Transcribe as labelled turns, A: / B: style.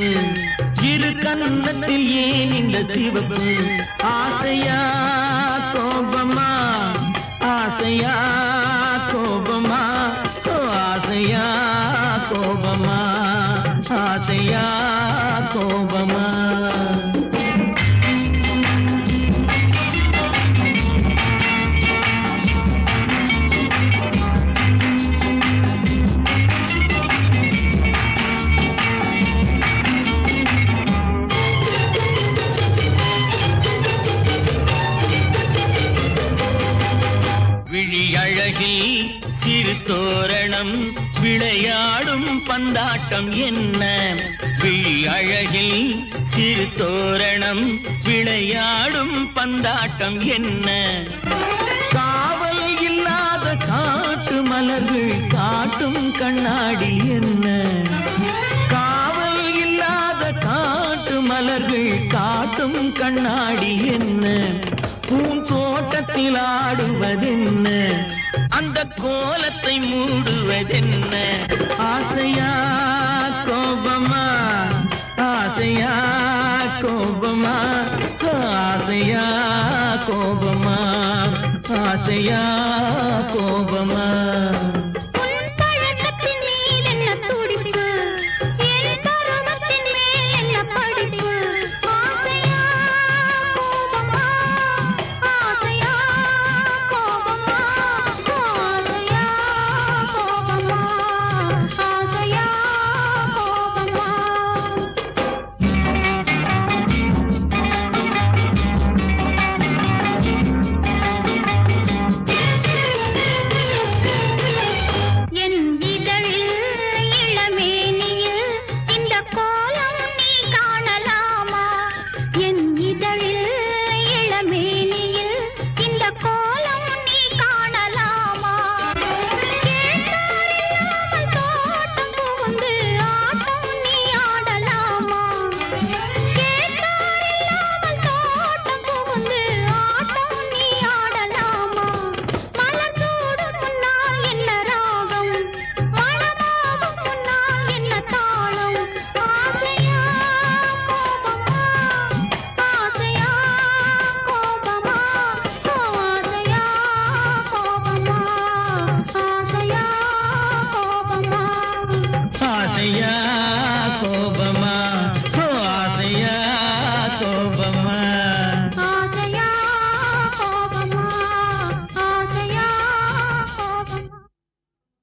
A: சிவப்பு இரு கன்னத்தில் ஏன் இந்த சிவப்பு ஆசையா கோபமா ஆசையா கோபமா ஓ ஆசையா கோபமா ஆசையா கோபமா விழி அழகில் சிறு தோரணம் விளையாடும் பந்தாட்டம் என்ன விழி அழகில் சிறு தோரணம் விளையாடும் பந்தாட்டம் என்ன காவல் இல்லாத காட்டு மலர்கள் காட்டும் கண்ணாடி என்ன காவல் இல்லாத காட்டு மலர்கள் காட்டும் கண்ணாடி என்ன பூந்தோட்டத்தில் ஆடுவதென்ன அந்த கோலத்தை மூடுவதென்ன ஆசையா கோபமா ஆசையா கோபமா ஆசையா கோபமா ஆசையா கோபமா
B: உன் பழக்கத்தின் மேல் என்ன துடிப்பு என் பருவத்தின் மேல் என்ன படிப்பு ஆசையா கோபமா ஆசையா கோபமா ஆசையா கோபமா ஆசையா கோபமா என் இதழில் இளமேனியில் இந்த கோலம் நீ காணலாமா என் இதழில் இளமேனியில் இந்த கோலம் நீ காணலாமா கேட்டாரில்லாமல் தோட்டம் புகுந்து ஆட்டம் நீ ஆடலாமா கேட்டாரில்லாமல் தோட்டம் புகுந்து ஆட்டம் நீ ஆடலாமா மலர் சூடும் முன்னால் என்ன ராகம் மனமாகும் முன்னால் என்ன தாளம் ஆசையா கோபமா ஆசையா கோபமா ஆசையா கோபமா ஆசையா கோபமா
A: ஆசையா கோபமா ஓ ஆசையா கோபமா